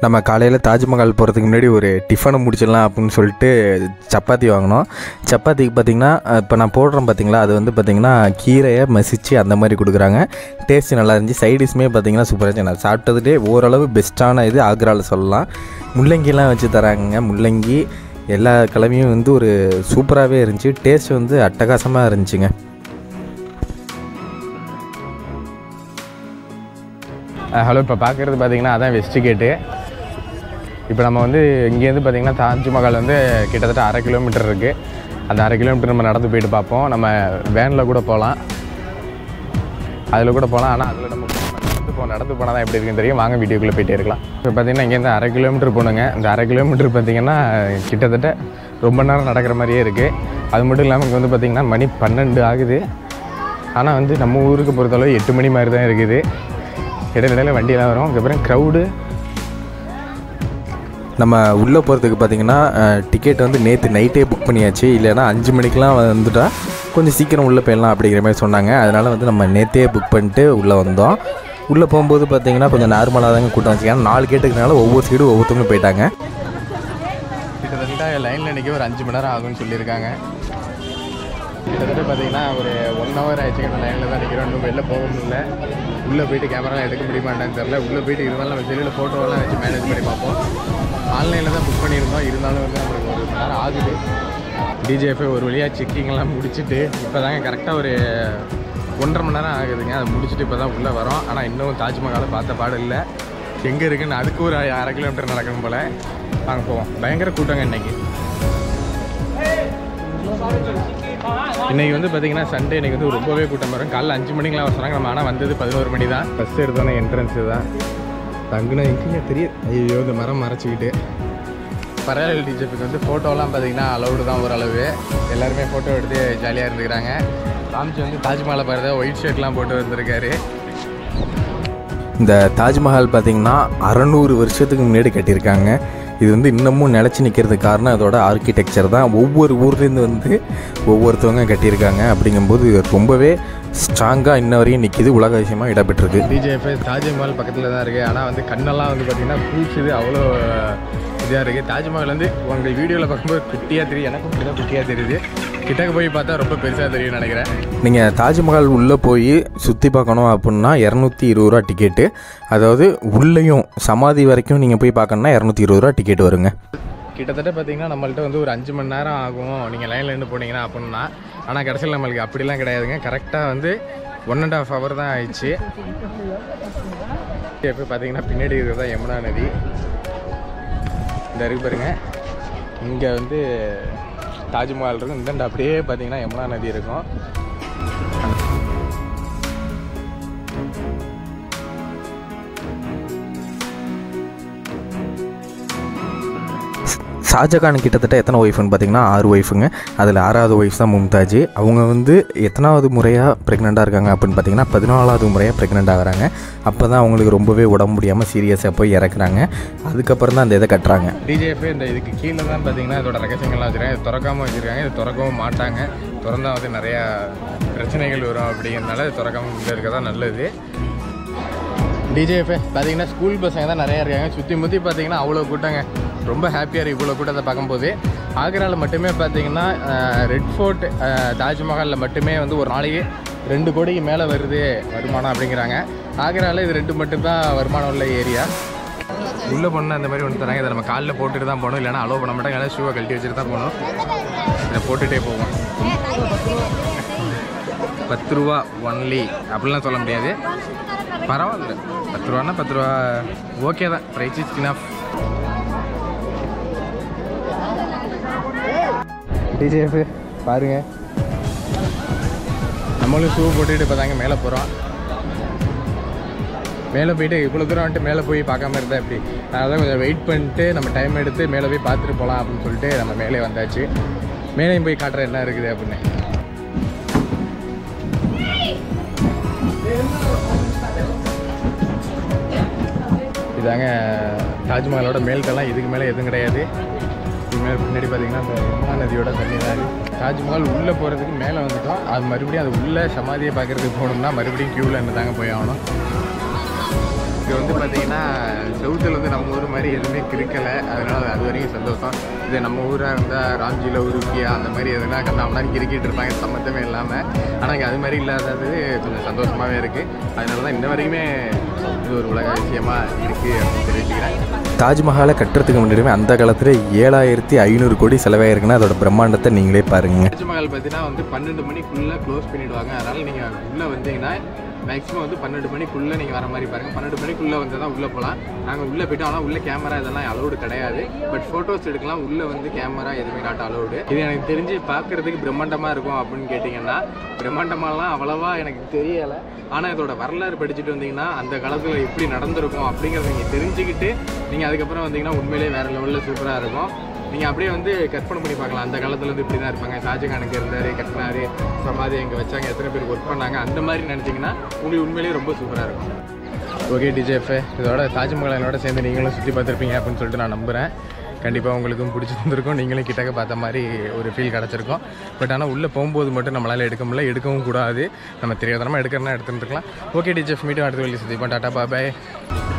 நம்ம காலையில் தாஜ்மஹால் போகிறதுக்கு முன்னாடி ஒரு டிஃபனை முடிச்சிடலாம் அப்படின்னு சொல்லிட்டு சப்பாத்தி வாங்கினோம் சப்பாத்திக்கு பார்த்திங்கன்னா இப்போ நான் போடுறேன் பார்த்தீங்களா அது வந்து பார்த்திங்கன்னா கீரையை மசிச்சு அந்த மாதிரி கொடுக்குறாங்க டேஸ்ட் நல்லா இருந்துச்சு சைடிஷ்மே பார்த்திங்கன்னா சூப்பராக இருந்துச்சு நான் சாப்பிட்டதுலே ஓரளவு பெஸ்ட்டான இது ஆக்ராவில் சொல்லலாம் முள்ளங்கிலாம் வச்சு தராங்க முள்ளங்கி எல்லா கிழமையும் வந்து ஒரு சூப்பராகவே இருந்துச்சு டேஸ்ட் வந்து அட்டகாசமாக இருந்துச்சுங்க ஹலோ இப்போ பார்க்குறது பார்த்தீங்கன்னா அதான் வெஸ்ட் கேட்டு இப்போ நம்ம வந்து இங்கேருந்து பார்த்தீங்கன்னா தாஜ்மஹால் வந்து கிட்டத்தட்ட அரை கிலோமீட்டர் இருக்குது அந்த அரை கிலோமீட்டர் நம்ம நடந்து போயிட்டு பார்ப்போம் நம்ம வேனில் கூட போகலாம் அதில் கூட போகலாம் ஆனால் அதில் நம்ம நடந்து போ நடந்து போனால் தான் எப்படி இருக்குன்னு தெரியும் வாங்க வீடியோக்குள்ளே போயிட்டே இருக்கலாம் இப்போ பார்த்தீங்கன்னா இங்கேருந்து அரை கிலோமீட்டர் போகணுங்க இந்த அரை கிலோமீட்டர் பார்த்தீங்கன்னா கிட்டத்தட்ட ரொம்ப நேரம் நடக்கிற மாதிரியே இருக்குது அது மட்டும் இல்லாமல் இங்கே வந்து பார்த்திங்கன்னா மணி பன்னெண்டு ஆகுது ஆனால் வந்து நம்ம ஊருக்கு பொறுத்தளவு எட்டு மணி மாதிரி தான் இருக்குது இடையில வண்டியெல்லாம் வரும் அதுக்கப்புறம் க்ரௌடு நம்ம உள்ளே போகிறதுக்கு பார்த்தீங்கன்னா டிக்கெட் வந்து நேற்று நைட்டே புக் பண்ணியாச்சு இல்லைன்னா அஞ்சு மணிக்கெலாம் வந்துட்டா கொஞ்சம் சீக்கிரம் உள்ளே போயிடலாம் அப்படிங்கிற மாதிரி சொன்னாங்க அதனால் வந்து நம்ம நேற்றே புக் பண்ணிட்டு உள்ளே வந்தோம் உள்ளே போகும்போது பார்த்தீங்கன்னா கொஞ்சம் நார்மலாக தாங்க கூட்டம் வச்சு ஏன்னா நாலு கேட்டுக்குனால ஒவ்வொரு சைடும் ஒவ்வொருத்தவங்களும் போயிட்டாங்க கிட்டத்தட்ட லைனில் நிற்க ஒரு அஞ்சு மணி நேரம் ஆகும்னு சொல்லியிருக்காங்க கிட்டத்தட்ட பார்த்தீங்கன்னா ஒரு ஒன் ஹவர் ஆயிடுச்சு அந்த லைனில் தான் நிற்கிறோம் இன்னும் வெளில போக முடியல உள்ளே போயிட்டு கேமராலாம் எடுக்க முடியுமான்னு தெரில உள்ளே போயிட்டு இருந்தாலும் நம்ம செல்லில் ஃபோட்டோவெல்லாம் வச்சு மேனேஜ் பண்ணி பார்ப்போம் ஆன்லைனில் தான் புக் பண்ணியிருந்தோம் இருந்தாலும் வந்து நம்மளுக்கு ஒரு மணி நேரம் ஆகுது டிஜேஃபை ஒரு வழியாக செக்கிங்லாம் முடிச்சுட்டு இப்போ தாங்க கரெக்டாக ஒரு ஒன்றரை மணி நேரம் ஆகுதுங்க அதை முடிச்சுட்டு இப்போ தான் உள்ளே வரோம் ஆனால் இன்னும் தாஜ்மஹாலை பார்த்த பாடு இல்லை எங்கே இருக்குன்னு அதுக்கு ஒரு அரை கிலோமீட்டர் நடக்கணும் போல் வாங்க போவோம் பயங்கர கூட்டங்க இன்னைக்கு இன்னைக்கு வந்து பார்த்தீங்கன்னா சண்டே இன்னைக்கு வந்து ரொம்பவே கூட்டம் வரும் காலைல அஞ்சு மணிக்கெலாம் வர சொன்னாங்க நம்ம ஆனால் வந்தது பதினோரு மணி தான் ஃபஸ்ட் எடுத்தோன்னே என்ட்ரன்ஸு தான் தங்குனா எங்கேங்க தெரியும் ஐயோ இந்த மரம் மறைச்சிக்கிட்டு பரவாயில்ல டிஜிபிக்கு வந்து ஃபோட்டோலாம் பார்த்தீங்கன்னா அலௌடு தான் ஓரளவு எல்லாருமே ஃபோட்டோ எடுத்து ஜாலியாக இருந்துக்கிறாங்க ராம்ஜி வந்து தாஜ்மஹாலை பாருங்க ஒயிட் ஷர்ட்லாம் போட்டு வந்திருக்காரு இந்த தாஜ்மஹால் பார்த்தீங்கன்னா அறநூறு வருஷத்துக்கு முன்னாடி கட்டியிருக்காங்க இது வந்து இன்னமும் நிலச்சி நிற்கிறதுக்கு காரணம் அதோட ஆர்கிடெக்சர் தான் ஒவ்வொரு ஊர்லேருந்து வந்து ஒவ்வொருத்தவங்க கட்டியிருக்காங்க அப்படிங்கும்போது இது ரொம்பவே ஸ்ட்ராங்காக இன்ன வரையும் நிற்கிது உலக விஷயமாக இடம்பெற்றிருக்கு டிஜேஎஃப்எஸ் தாஜ்மஹால் பக்கத்தில் தான் இருக்குது ஆனால் வந்து கண்ணெல்லாம் வந்து பார்த்திங்கன்னா பூச்சுது அவ்வளோ இதாக இருக்குது தாஜ்மஹால் வந்து உங்கள் வீடியோவில் பார்க்கும்போது குட்டியாக தெரியும் எனக்கும் இப்படி தான் குட்டியாக தெரியுது கிட்டக்க போய் பார்த்தா ரொம்ப பெருசாக தெரியும்னு நினைக்கிறேன் நீங்கள் தாஜ்மஹால் உள்ளே போய் சுற்றி பார்க்கணும் அப்படின்னா இரநூத்தி இருபது ரூபா டிக்கெட்டு அதாவது உள்ளேயும் சமாதி வரைக்கும் நீங்கள் போய் பார்க்கணுன்னா இரநூத்தி இருபது ரூபா டிக்கெட் வருங்க கிட்டத்தட்ட பார்த்தீங்கன்னா நம்மள்ட்ட வந்து ஒரு அஞ்சு மணி நேரம் ஆகும் நீங்கள் லைனில் நின்று போனீங்கன்னா அப்படின்னா ஆனால் கடைசியில் நம்மளுக்கு அப்படிலாம் கிடையாதுங்க கரெக்டாக வந்து ஒன் அண்ட் ஆஃப் ஹவர் தான் ஆயிடுச்சு இப்போ பார்த்தீங்கன்னா பின்னாடி இருக்கிறது தான் யமுனா நதி இந்த இருக்கு பாருங்க இங்கே வந்து தாஜ்மஹால் இருக்கும் இந்த அப்படியே பார்த்தீங்கன்னா யமுனா நதி இருக்கும் ஷாஜகான் கிட்டத்தட்ட எத்தனை ஒய்ஃப்னு பார்த்தீங்கன்னா ஆறு ஒய்ஃபுங்க அதில் ஆறாவது ஒய்ஃப் தான் மும்தாஜ் அவங்க வந்து எத்தனாவது முறையாக ப்ரெக்னெண்ட்டாக இருக்காங்க அப்படின்னு பார்த்தீங்கன்னா பதினாலாவது முறையாக ப்ரெக்னெண்ட் ஆகிறாங்க அப்போ தான் அவங்களுக்கு ரொம்பவே உடம்பு முடியாமல் சீரியஸாக போய் இறக்குறாங்க அதுக்கப்புறம் தான் அந்த இதை கட்டுறாங்க டிஜேஎஃப் இந்த இதுக்கு கீழே தான் பார்த்தீங்கன்னா இதோட ரகசியங்கள்லாம் வச்சுருக்காங்க இது திறக்காமல் வச்சுருக்காங்க இது திறக்கவும் மாட்டாங்க திறந்தா வந்து நிறையா பிரச்சனைகள் வரும் அப்படிங்கிறதுனால இது திறக்காமல் உள்ள இருக்க தான் நல்லது டிஜேஎஃப் பார்த்தீங்கன்னா ஸ்கூல் பசங்க தான் நிறையா இருக்காங்க சுற்றி முற்றி பார்த்தீங்கன்னா அவ்வளோ கூட்டங்க ரொம்ப ஹாப்பியாக இருக்குது இவ்வளோ கூட்டத்தை பார்க்கும்போது ஆக்ராவில் மட்டுமே பார்த்தீங்கன்னா ரெட் ஃபோர்ட் தாஜ்மஹாலில் மட்டுமே வந்து ஒரு நாளைக்கு ரெண்டு கோடிக்கு மேலே வருது வருமானம் அப்படிங்கிறாங்க ஆக்ராவில் இது ரெண்டு மட்டும்தான் வருமானம் உள்ள ஏரியா உள்ளே போனால் அந்த மாதிரி ஒன்று தராங்க இதை நம்ம காலில் போட்டுட்டு தான் போகணும் இல்லைனா அலோவ் பண்ண மாட்டாங்க ஏன்னா ஷூவை கழட்டி வச்சுட்டு தான் போகணும் இதை போட்டுகிட்டே போவோம் பத்து ரூபா ஒன்லி அப்படிலாம் சொல்ல முடியாது பரவாயில்ல பத்து ரூபான்னா பத்து ரூபா ஓகே தான் ப்ரைஸ் இஸ் இனஃப் டிஜேஎஃப் பாருங்க நம்மளும் ஷூ போட்டுட்டு இப்போ தாங்க மேலே போகிறோம் மேலே போயிட்டு இவ்வளோ தூரம் வந்துட்டு மேலே போய் பார்க்காம இருந்தால் எப்படி அதனால் கொஞ்சம் வெயிட் பண்ணிட்டு நம்ம டைம் எடுத்து மேலே போய் பார்த்துட்டு போகலாம் அப்படின்னு சொல்லிட்டு நம்ம மேலே வந்தாச்சு மேலேயும் போய் காட்டுற என்ன இருக்குது அப்படின்னு இதாங்க தாஜ்மஹாலோட மேல்கெல்லாம் இதுக்கு மேலே எதுவும் கிடையாது இதுக்கு மேலே பின்னாடி பார்த்தீங்கன்னா இந்த யமுனா நதியோட தண்ணி தான் இருக்கு. தாஜ்மஹால் உள்ளே போகிறதுக்கு மேலே வந்துட்டோம் அது மறுபடியும் அது உள்ளே சமாதியை பார்க்குறதுக்கு போகணும்னா மறுபடியும் க்யூவில் என்ன தாங்க போய் ஆகணும் இங்கே வந்து பார்த்தீங்கன்னா சவுத்தில் வந்து நம்ம ஊர் மாதிரி எதுவுமே கிறுக்கலை அதனால அது வரைக்கும் சந்தோஷம் இது நம்ம ஊராக இருந்தால் ராஞ்சியில் உருக்கியா அந்த மாதிரி எதுனா கண்ணாமலாம் கிறுக்கிட்டு இருப்பாங்க சம்மந்தமே இல்லாமல் ஆனால் இங்கே அது மாதிரி இல்லாதது கொஞ்சம் சந்தோஷமாகவே இருக்குது அதனால தான் இன்ன வரைக்குமே இது ஒரு உலக விஷயமா இருக்குது அப்படின்னு தெரிவிச்சுக்கிறேன் தாஜ்மஹாலை கட்டுறதுக்கு முன்னாடியுமே அந்த காலத்தில் ஏழாயிரத்தி ஐநூறு கோடி செலவாயிருக்குன்னா அதோட பிரம்மாண்டத்தை நீங்களே பாருங்க தாஜ்மஹால் பார்த்தீங்கன்னா வந்து பன்னெண்டு மணிக்குள்ளே க்ளோஸ் பண்ணிடுவாங்க அதனால் நீங்கள் உள்ளே வந்தீங்கன்னா மேக்ஸிமம் வந்து பன்னெண்டு மணிக்குள்ளே நீங்கள் வர மாதிரி பாருங்கள் பன்னெண்டு மணிக்குள்ளே வந்து தான் உள்ளே போகலாம் நாங்கள் உள்ளே போயிட்டோம் ஆனால் உள்ளே கேமரா இதெல்லாம் அலௌடு கிடையாது பட் ஃபோட்டோஸ் எடுக்கலாம் உள்ளே வந்து கேமரா எதுவுமே நாட் அலௌடு இது எனக்கு தெரிஞ்சு பார்க்குறதுக்கு பிரம்மாண்டமாக இருக்கும் அப்படின்னு கேட்டிங்கன்னா பிரம்மாண்டமாலாம் அவ்வளோவா எனக்கு தெரியலை ஆனால் இதோட வரலாறு படிச்சுட்டு வந்தீங்கன்னா அந்த காலத்தில் எப்படி நடந்திருக்கும் அப்படிங்கிறத நீங்கள் தெரிஞ்சுக்கிட்டு நீங்கள் அதுக்கப்புறம் வந்தீங்கன்னா உண்மையிலேயே வேறு லெவலில் சூப்பராக இருக்கும் நீங்கள் அப்படியே வந்து கற்பனை பண்ணி பார்க்கலாம் அந்த காலத்துல இருந்து இப்படி தான் இருப்பாங்க ஷாஜகானுக்கு இருந்தார் கட்டினாரு சமாதி எங்கே வச்சாங்க எத்தனை பேர் ஒர்க் பண்ணாங்க அந்த மாதிரி நினச்சிங்கன்னா உங்களுக்கு உண்மையிலேயே ரொம்ப சூப்பராக இருக்கும் ஓகே டிஜேஃப் இதோட தாஜ்மஹால் என்னோட சேர்ந்து நீங்களும் சுற்றி பார்த்துருப்பீங்க அப்படின்னு சொல்லிட்டு நான் நம்புகிறேன் கண்டிப்பாக உங்களுக்கும் பிடிச்சிருந்துருக்கும் நீங்களும் கிட்டக்க பார்த்த மாதிரி ஒரு ஃபீல் கிடச்சிருக்கும் பட் ஆனால் உள்ளே போகும்போது மட்டும் நம்மளால் எடுக்க முடியல எடுக்கவும் கூடாது நம்ம தெரியாதனமாக எடுக்கிறனா எடுத்துட்டு இருக்கலாம் ஓகே டிஜெஃப் மீட்டும் அடுத்த வெளியே சுற்றி டாட்டா பாய்